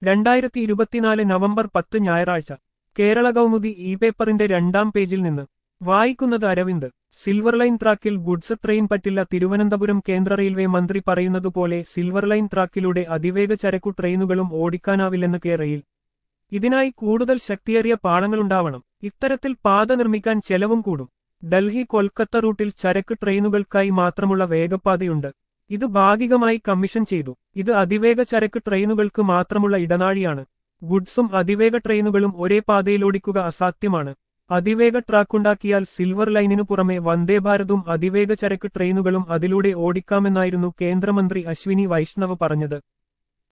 രണ്ടായിരത്തി ഇരുപത്തിനാല് നവംബർ പത്ത് ഞായറാഴ്ച കേരള കൗമുദി ഇ പേപ്പറിന്റെ രണ്ടാം പേജിൽ നിന്ന് വായിക്കുന്നത് അരവിന്ദ് സിൽവർ ലൈൻ ട്രാക്കിൽ ഗുഡ്സ് ട്രെയിൻ പറ്റില്ല തിരുവനന്തപുരം കേന്ദ്ര റെയിൽവേ മന്ത്രി പറയുന്നതുപോലെ സിൽവർ ലൈൻ ട്രാക്കിലൂടെ അതിവേഗ ചരക്കു ട്രെയിനുകളും ഓടിക്കാനാവില്ലെന്ന് കേരയിൽ ഇതിനായി കൂടുതൽ ശക്തിയേറിയ പാളങ്ങളുണ്ടാവണം ഇത്തരത്തിൽ പാത നിർമ്മിക്കാൻ ചെലവും കൂടും ഡൽഹി കൊൽക്കത്ത റൂട്ടിൽ ചരക്ക് ട്രെയിനുകൾക്കായി മാത്രമുള്ള വേഗപ്പാതയുണ്ട് ഇത് ഭാഗികമായി കമ്മീഷൻ ചെയ്തു ഇത് അതിവേഗ ചരക്ക് ട്രെയിനുകൾക്ക് മാത്രമുള്ള ഇടനാഴിയാണ് ഗുഡ്സും അതിവേഗ ട്രെയിനുകളും ഒരേ പാതയിലോടിക്കുക അസാധ്യമാണ് അതിവേഗ ട്രാക്കുണ്ടാക്കിയാൽ സിൽവർ ലൈനിനു പുറമെ വന്ദേ ഭാരതും അതിവേഗ ചരക്ക് ട്രെയിനുകളും അതിലൂടെ ഓടിക്കാമെന്നായിരുന്നു കേന്ദ്രമന്ത്രി അശ്വിനി വൈഷ്ണവ് പറഞ്ഞത്